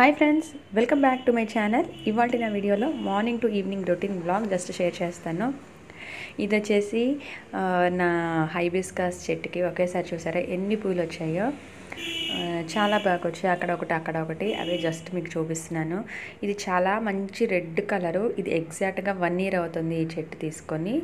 hi friends welcome back to my channel ఇవాళ నా వీడియోలో morning to evening routine blog just share చేస్తాను ఇది వచ్చేసి ఆ, నా హైబిస్కాస్ చెట్టుకి ఒకేసారి చూసారా ఎన్ని పూలు వచ్చాయో ఆ, చాలా బాగా వచ్చాయి అక్కడ ఒకటి అక్కడ ఒకటి అవి జస్ట్ మీకు చూపిస్తున్నాను ఇది చాలా మంచి రెడ్ కలరు ఇది ఎగ్జాక్ట్గా వన్ ఇయర్ అవుతుంది ఈ చెట్టు తీసుకొని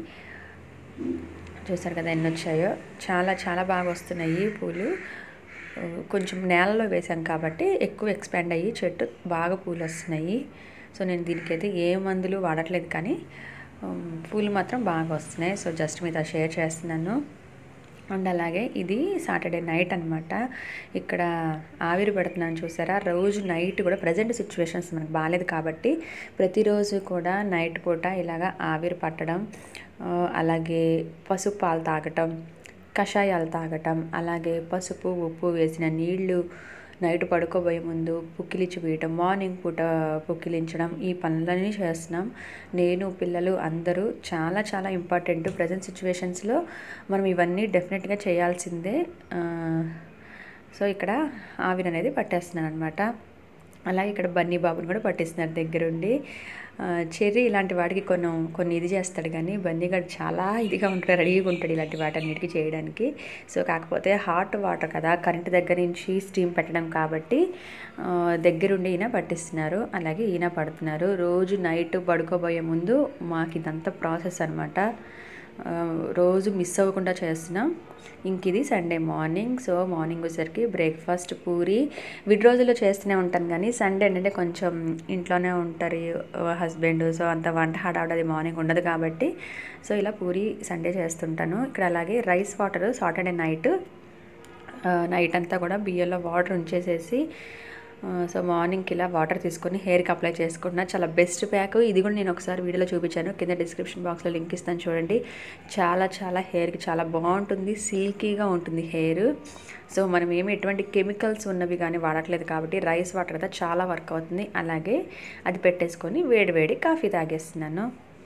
చూసారు కదా ఎన్ని వచ్చాయో చాలా చాలా బాగా వస్తున్నాయి పూలు ఆ, కొంచెం నేలలో వేసాం కాబట్టి ఎక్కువ ఎక్స్పాండ్ అయ్యి చెట్టు బాగా పూలు వస్తున్నాయి సో నేను దీనికైతే ఏ మందులు వాడట్లేదు కానీ ఉమ్, పూలు మాత్రం బాగా వస్తున్నాయి సో జస్ట్ మీతో షేర్ చేస్తున్నాను అండ్ అలాగే ఇది సాటర్డే నైట్ అనమాట ఇక్కడ ఆవిరి పెడుతున్నాను చూసారా రోజు నైట్ కూడా ప్రజెంట్ సిచ్యువేషన్స్ మనకు బాగాలేదు కాబట్టి ప్రతిరోజు కూడా నైట్ పూట ఇలాగా ఆవిరి పట్టడం ఆ, అలాగే పసుపు పాలు తాగటం కషాయాలు తాగటం అలాగే పసుపు ఉప్పు వేసిన నీళ్లు నైట్ పడుకోబోయే ముందు పుక్కిలించి వేయటం మార్నింగ్ పూట పుక్కిలించడం ఈ పనులన్నీ చేస్తున్నాం నేను పిల్లలు అందరూ చాలా చాలా ఇంపార్టెంట్ ప్రజెంట్ సిచ్యువేషన్స్లో మనం ఇవన్నీ డెఫినెట్గా చేయాల్సిందే ఆ, సో ఇక్కడ ఆవిరి అనేది పట్టేస్తున్నాను అనమాట అలాగే ఇక్కడ బన్నీ బాబుని కూడా పట్టిస్తున్నారు దగ్గరుండి ఆ, చెర్రీ ఇలాంటి వాటికి కొన్ని కొన్ని ఇది చేస్తాడు కానీ బన్నీ గడు చాలా ఇదిగా ఉంటాడు రెడీగా ఉంటాడు ఇలాంటి వాటన్నిటికీ చేయడానికి సో కాకపోతే హాట్ వాటర్ కదా కరెంట్ దగ్గర నుంచి స్టీమ్ పెట్టడం కాబట్టి ఆ, దగ్గరుండి ఈయన పట్టిస్తున్నారు అలాగే ఈయన పడుతున్నారు రోజు నైట్ పడుకోబోయే ముందు మాకు ఇదంతా ప్రాసెస్ అనమాట ఆ, రోజు మిస్ అవ్వకుండా చేస్తున్నాం ఇంక ఇది సండే మార్నింగ్ సో మార్నింగ్ వచ్చేసరికి బ్రేక్ఫాస్ట్ పూరి విడి రోజుల్లో చేస్తూనే ఉంటాను కానీ సండే ఏంటంటే కొంచెం ఇంట్లోనే ఉంటారు హస్బెండ్ సో అంత వంట హడావుడి మార్నింగ్ ఉండదు కాబట్టి సో ఇలా పూరి సండే చేస్తుంటాను ఇక్కడ అలాగే rice water Saturday night night అంతా కూడా బియ్యంలో వాటర్ ఉంచేసేసి ఆ, సో మార్నింగ్కి ఇలా వాటర్ తీసుకొని హెయిర్కి అప్లై చేసుకుంటున్నా చాలా బెస్ట్ ప్యాక్ ఇది కూడా నేను ఒకసారి వీడియోలో చూపించాను కింద డిస్క్రిప్షన్ బాక్స్లో లింక్ ఇస్తాను చూడండి చాలా చాలా హెయిర్కి చాలా బాగుంటుంది సిల్కీగా ఉంటుంది హెయిర్ సో మనం ఏమి ఎటువంటి కెమికల్స్ ఉన్నవి కానీ వాడట్లేదు కాబట్టి రైస్ వాటర్ కదా చాలా వర్క్ అవుతుంది అలాగే అది పెట్టేసుకొని వేడి వేడి కాఫీ తాగేస్తున్నాను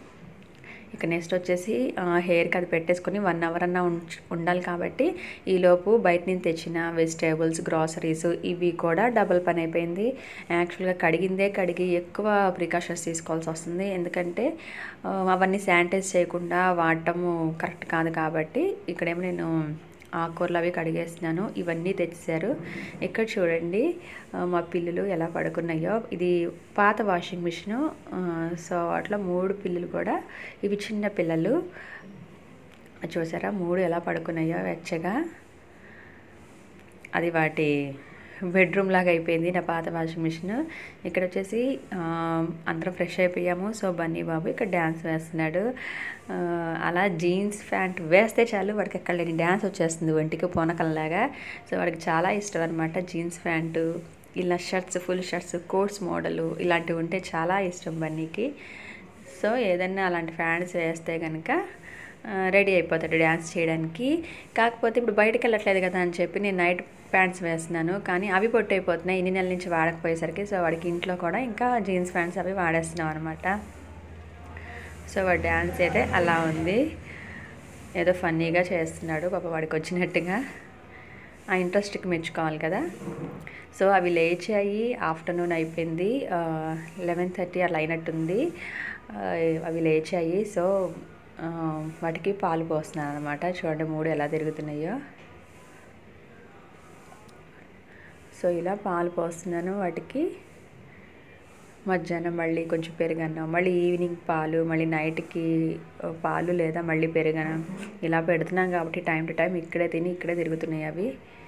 ఇక నెక్స్ట్ వచ్చేసి ఆ, హెయిర్కి అది పెట్టేసుకొని వన్ అవర్ అన్న ఉంచ్- ఉండాలి కాబట్టి ఈలోపు బయట నుంచి తెచ్చిన వెజిటేబుల్స్ గ్రాసరీస్ ఇవి కూడా డబుల్ పని అయిపోయింది యాక్చువల్గా కడిగిందే కడిగి ఎక్కువ ప్రికాషన్స్ తీసుకోవాల్సి వస్తుంది ఎందుకంటే ఆ, అవన్నీ శానిటైజ్ చేయకుండా వాడటము కరెక్ట్ కాదు కాబట్టి ఇక్కడేమో నేను ఆకుకూరలు అవి కడిగేస్తున్నాను ఇవన్నీ తెచ్చారు ఇక్కడ చూడండి ఆ, మా పిల్లులు ఎలా పడుకున్నాయో ఇది పాత వాషింగ్ మిషన్ సో అట్లా మూడు పిల్లులు కూడా ఇవి చిన్న పిల్లలు చూసారా మూడు ఎలా పడుకున్నాయో వెచ్చగా అది వాటి బెడ్రూమ్ లాగా అయిపోయింది నా పాత వాషింగ్ మిషన్ ఇక్కడ వచ్చేసి ఆ, అందరం ఫ్రెష్ అయిపోయాము సో బన్నీ బాబు ఇక్కడ డ్యాన్స్ వేస్తున్నాడు ఆ, అలా జీన్స్ ప్యాంట్ వేస్తే చాలు వాడికి ఎక్కడ లేని డ్యాన్స్ వచ్చేస్తుంది ఒంటికి పోనకల్లాగా సో వాడికి చాలా ఇష్టం అనమాట జీన్స్ ప్యాంటు ఇలా షర్ట్స్ ఫుల్ షర్ట్స్ కోట్స్ మోడలు ఇలాంటివి ఉంటే చాలా ఇష్టం బన్నీకి సో ఏదన్నా అలాంటి ఫ్యాంట్స్ వేస్తే కనుక రెడీ అయిపోతాడు డ్యాన్స్ చేయడానికి కాకపోతే ఇప్పుడు బయటకు వెళ్ళట్లేదు కదా అని చెప్పి నేను నైట్ ప్యాంట్స్ వేస్తున్నాను కానీ అవి పొట్టు అయిపోతున్నాయి ఇన్ని నెలల నుంచి వాడకపోయేసరికి సో వాడికి ఇంట్లో కూడా ఇంకా జీన్స్ ప్యాంట్స్ అవి వాడేస్తున్నాం అనమాట సో వాడి డ్యాన్స్ అయితే అలా ఉంది ఏదో ఫన్నీగా చేస్తున్నాడు పాప వాడికి వచ్చినట్టుగా ఆ ఇంట్రెస్ట్కి మెచ్చుకోవాలి కదా సో అవి లేచాయి ఆఫ్టర్నూన్ అయిపోయింది లెవెన్ థర్టీ అలా అయినట్టుంది ఆ, అవి లేచాయి సో ఆ, వాటికి పాలు పోస్తున్నాను అనమాట చూడండి మూడు ఎలా తిరుగుతున్నాయో సో ఇలా పాలు పోస్తున్నాను వాటికి మధ్యాహ్నం మళ్ళీ కొంచెం పెరుగన్నం మళ్ళీ ఈవినింగ్ పాలు మళ్ళీ నైట్కి ఆ, పాలు లేదా మళ్ళీ పెరుగన్నం ఇలా పెడుతున్నాం కాబట్టి టైం టు టైం ఇక్కడే తిని ఇక్కడే తిరుగుతున్నాయి అవి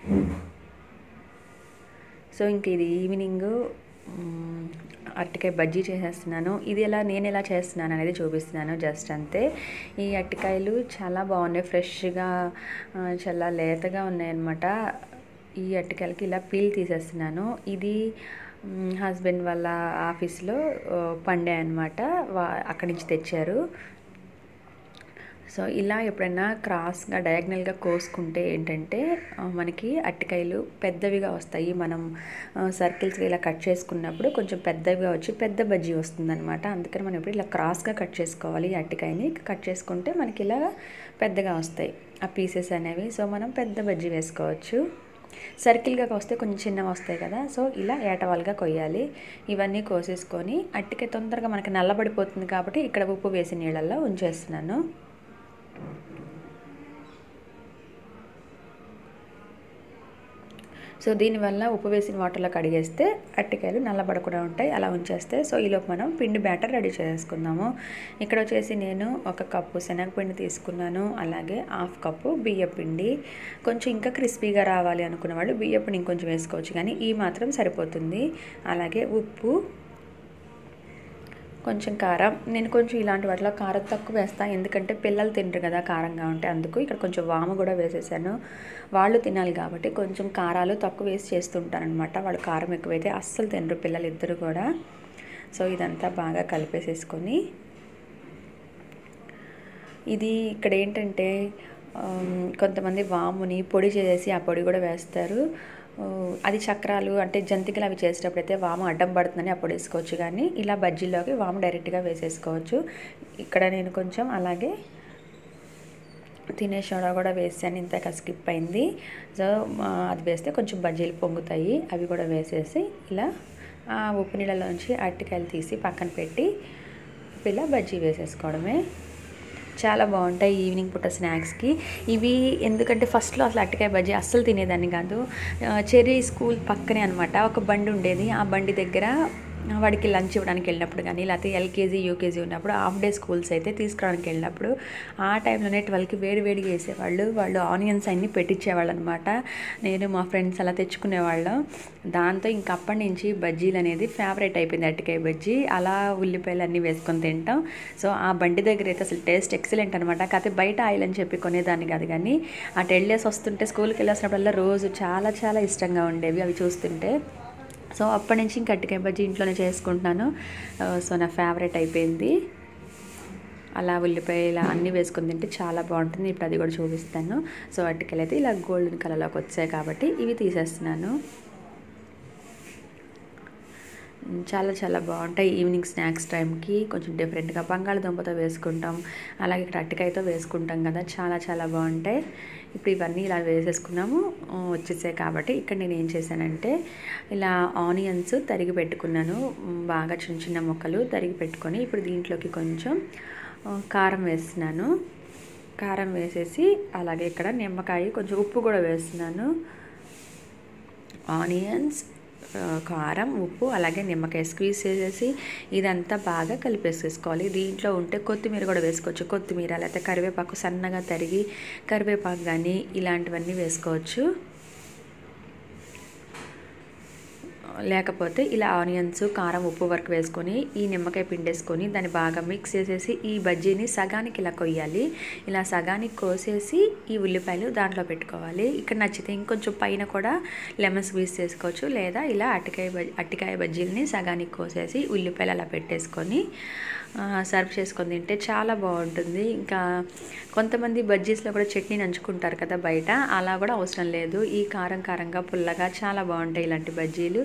సో ఇంక ఇది ఈవినింగ్ మ్, అరటికాయ బజ్జీ చేసేస్తున్నాను ఇది ఎలా నేను ఎలా చేస్తున్నాను అనేది చూపిస్తున్నాను జస్ట్ అంతే ఈ అరటికాయలు చాలా బాగున్నాయి ఫ్రెష్గా ఆ, చాలా లేతగా ఉన్నాయన్నమాట ఈ అరటికాయలకి ఇలా పీల్ తీసేస్తున్నాను ఇది హస్బెండ్ వాళ్ళ ఆఫీస్లో ఆ, పండే అనమాట వా అక్కడి నుంచి తెచ్చారు సో ఇలా ఎప్పుడైనా క్రాస్గా డయాగ్నల్గా కోసుకుంటే ఏంటంటే ఆ, మనకి అరటికాయలు పెద్దవిగా వస్తాయి మనం సర్కిల్స్గా ఇలా కట్ చేసుకున్నప్పుడు కొంచెం పెద్దవిగా వచ్చి పెద్ద బజ్జీ వస్తుందన్నమాట అందుకని మనం ఇప్పుడు ఇలా క్రాస్గా కట్ చేసుకోవాలి ఈ అరటికాయని కట్ చేసుకుంటే మనకి ఇలా పెద్దగా వస్తాయి ఆ పీసెస్ అనేవి సో మనం పెద్ద బజ్జీ వేసుకోవచ్చు సర్కిల్గా వస్తే కొంచెం చిన్నవి వస్తాయి కదా సో ఇలా ఏటవాలుగా కొయ్యాలి ఇవన్నీ కోసేసుకొని అట్టికే తొందరగా మనకి నల్లబడిపోతుంది కాబట్టి ఇక్కడ ఉప్పు వేసి నీళ్ళల్లో ఉంచేస్తున్నాను సో దీనివల్ల ఉప్పు వేసిన వాటర్లో కడిగేస్తే అట్టికాయలు నల్లబడకుండా ఉంటాయి అలా ఉంచేస్తే సో ఈలోపు మనం పిండి బ్యాటర్ రెడీ చేసుకుందాము ఇక్కడ వచ్చేసి నేను ఒక కప్పు శనగపిండి తీసుకున్నాను అలాగే హాఫ్ కప్పు బియ్య పిండి కొంచెం ఇంకా క్రిస్పీగా రావాలి అనుకున్న వాళ్ళు బియ్య పిండి ఇంకొంచెం వేసుకోవచ్చు కానీ ఈ మాత్రం సరిపోతుంది అలాగే ఉప్పు కొంచెం కారం నేను కొంచెం ఇలాంటి వాటిలో కారం తక్కువ వేస్తాను ఎందుకంటే పిల్లలు తింటారు కదా కారంగా ఉంటే అందుకు ఇక్కడ కొంచెం వాము కూడా వేసేసాను వాళ్ళు తినాలి కాబట్టి కొంచెం కారాలు తక్కువ వేసి చేస్తుంటాను అనమాట వాళ్ళు కారం ఎక్కువైతే అస్సలు తినరు పిల్లలు ఇద్దరు కూడా సో ఇదంతా బాగా కలిపేసేసుకొని ఇది ఇక్కడ ఏంటంటే కొంతమంది వాముని పొడి చేసి ఆ పొడి కూడా వేస్తారు అది చక్రాలు అంటే జంతికలు అవి చేసేటప్పుడు అయితే వాము అడ్డం పడుతుందని అప్పుడు వేసుకోవచ్చు కానీ ఇలా బజ్జీలోకి వాము డైరెక్ట్గా వేసేసుకోవచ్చు ఇక్కడ నేను కొంచెం అలాగే తినే సోడా కూడా వేసాను ఇంతక స్కిప్ అయింది సో అది వేస్తే కొంచెం బజ్జీలు పొంగుతాయి అవి కూడా వేసేసి ఇలా ఆ ఉప్పు నీళ్ళలోంచి అరటికాయలు తీసి పక్కన పెట్టి ఇలా బజ్జీ వేసేసుకోవడమే చాలా బాగుంటాయి ఈవినింగ్ పూట స్నాక్స్కి ఇవి ఎందుకంటే ఫస్ట్లో అసలు అట్టకాయ బజ్జీ అస్సలు తినేదాన్ని కాదు చెర్రీ స్కూల్ పక్కనే అనమాట ఒక బండి ఉండేది ఆ బండి దగ్గర వాడికి లంచ్ ఇవ్వడానికి వెళ్ళినప్పుడు కానీ లేకపోతే ఎల్కేజీ యూకేజీ ఉన్నప్పుడు హాఫ్ డే స్కూల్స్ అయితే తీసుకురావడానికి వెళ్ళినప్పుడు ఆ టైంలోనే ట్వెల్వ్కి వేడి వేడిగా వేసేవాళ్ళు వాళ్ళు ఆనియన్స్ అన్నీ పెట్టించేవాళ్ళు అనమాట నేను మా ఫ్రెండ్స్ అలా తెచ్చుకునేవాళ్ళం దాంతో ఇంక అప్పటి నుంచి బజ్జీలు అనేది ఫేవరెట్ అయిపోయింది అరటికాయ బజ్జీ అలా ఉల్లిపాయలు అన్నీ వేసుకొని తింటాం సో ఆ బండి దగ్గర అయితే అసలు టేస్ట్ ఎక్సలెంట్ అనమాట కాకపోతే బయట ఆయిల్ అని చెప్పి కొనేదాన్ని కాదు కానీ ఆ టెళ్ళేసి వస్తుంటే స్కూల్కి వెళ్ళేసినప్పుడల్లా రోజు చాలా చాలా ఇష్టంగా ఉండేవి అవి చూస్తుంటే సో అప్పటి నుంచి ఇంక అట్టికాయ బజ్జీ ఇంట్లోనే చేసుకుంటున్నాను సో నా ఫేవరెట్ అయిపోయింది అలా ఉల్లిపాయ ఇలా అన్నీ వేసుకొని తింటే చాలా బాగుంటుంది ఇప్పుడు అది కూడా చూపిస్తాను సో అట్టికాయలు అయితే ఇలా గోల్డెన్ కలర్లోకి వచ్చాయి కాబట్టి ఇవి తీసేస్తున్నాను చాలా చాలా బాగుంటాయి ఈవినింగ్ స్నాక్స్ టైంకి కొంచెం డిఫరెంట్గా బంగాళదుంపతో వేసుకుంటాం అలాగే ఇక్కడ అట్టికాయతో వేసుకుంటాం కదా చాలా చాలా బాగుంటాయి ఇప్పుడు ఇవన్నీ ఇలా వేసేసుకున్నాము వచ్చేసాయి కాబట్టి ఇక్కడ నేను ఏం చేశానంటే ఇలా ఆనియన్స్ తరిగి పెట్టుకున్నాను బాగా చిన్న చిన్న ముక్కలు తరిగి పెట్టుకొని ఇప్పుడు దీంట్లోకి కొంచెం కారం వేస్తున్నాను కారం వేసేసి అలాగే ఇక్కడ నిమ్మకాయ కొంచెం ఉప్పు కూడా వేస్తున్నాను ఆనియన్స్ కారం ఉప్పు అలాగే నిమ్మకాయ స్క్వీజ్ చేసేసి ఇదంతా బాగా కలిపేసేసుకోవాలి దీంట్లో ఉంటే కొత్తిమీర కూడా వేసుకోవచ్చు కొత్తిమీర లేకపోతే కరివేపాకు సన్నగా తరిగి కరివేపాకు కానీ ఇలాంటివన్నీ వేసుకోవచ్చు లేకపోతే ఇలా ఆనియన్స్ కారం ఉప్పు వరకు వేసుకొని ఈ నిమ్మకాయ పిండేసుకొని దాన్ని బాగా మిక్స్ చేసేసి ఈ బజ్జీని సగానికి ఇలా కొయ్యాలి ఇలా సగానికి కోసేసి ఈ ఉల్లిపాయలు దాంట్లో పెట్టుకోవాలి ఇక్కడ నచ్చితే ఇంకొంచెం పైన కూడా లెమన్ స్క్వీజ్ చేసుకోవచ్చు లేదా ఇలా అట్టికాయ బజ్జీ అట్టికాయ బజ్జీలని సగానికి కోసేసి ఉల్లిపాయలు అలా పెట్టేసుకొని సర్వ్ చేసుకొని తింటే చాలా బాగుంటుంది ఇంకా కొంతమంది బజ్జీస్లో కూడా చట్నీ నంచుకుంటారు కదా బయట అలా కూడా అవసరం లేదు ఈ కారం కారంగా పుల్లగా చాలా బాగుంటాయి ఇలాంటి బజ్జీలు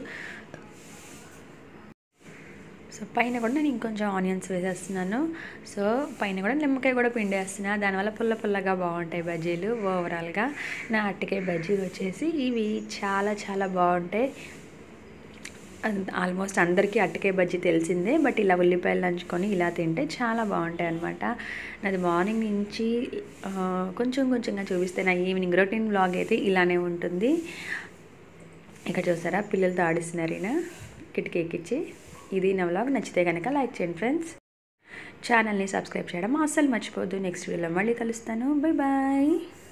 సో పైన కూడా నేను ఇంకొంచెం ఆనియన్స్ వేసేస్తున్నాను సో పైన కూడా నిమ్మకాయ కూడా పిండేస్తున్నా దానివల్ల పుల్ల పుల్లగా బాగుంటాయి బజ్జీలు ఓవరాల్గా నా అట్టికాయ బజ్జీలు వచ్చేసి ఇవి చాలా చాలా బాగుంటాయి ఆల్మోస్ట్ అందరికీ అట్టకాయ బజ్జీ తెలిసిందే బట్ ఇలా ఉల్లిపాయలు నంచుకొని ఇలా తింటే చాలా బాగుంటాయి అనమాట నాది మార్నింగ్ నుంచి కొంచెం కొంచెంగా చూపిస్తే నా ఈవినింగ్ రొటీన్ బ్లాగ్ అయితే ఇలానే ఉంటుంది ఇక్కడ చూసారా పిల్లలతో ఆడిస్తున్నారు ఈయన కిటికీ ఎక్కించి ఇది నా వ్లాగ్ నచ్చితే కనుక లైక్ చేయండి ఫ్రెండ్స్ ఛానల్ని సబ్స్క్రైబ్ చేయడం అస్సలు మర్చిపోద్దు నెక్స్ట్ వీడియోలో మళ్ళీ కలుస్తాను బాయ్ బాయ్